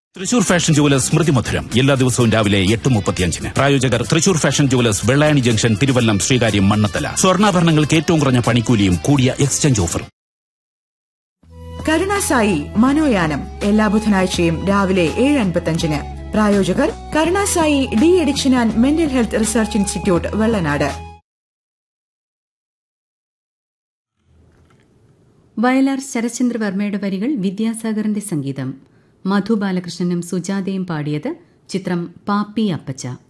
Thrissur fashion jewellers സ്മൃതി മധുരം എല്ലാ ദിവസവും രാവിലെ എട്ട് മുപ്പത്തിയഞ്ചിന് പ്രായോജകർ Thrissur fashion jewellers Vellayani junction Thiruvallam Sreekaryam Mannanthala സ്വർണ്ണാഭരണങ്ങൾക്ക് ഏറ്റവും കുറഞ്ഞ പണിക്കൂലിയും കൂടിയ എക്സ്ചേഞ്ച് ഓഫറും കരുണാസായി മനോയാനം എല്ലാ ബുധനാഴ്ചയും രാവിലെ ഏഴ് അൻപത്തഞ്ചിന് പ്രായോജകർ Karunasai de addiction and mental health research institute Vellanad Vayalar ശരചന്ദ്രവർമ്മയുടെ വരികൾ വിദ്യാസാഗറിന്റെ സംഗീതം മധു ബാലകൃഷ്ണനും സുജാതയും പാടിയത് ചിത്രം പാപ്പി അപ്പച്ച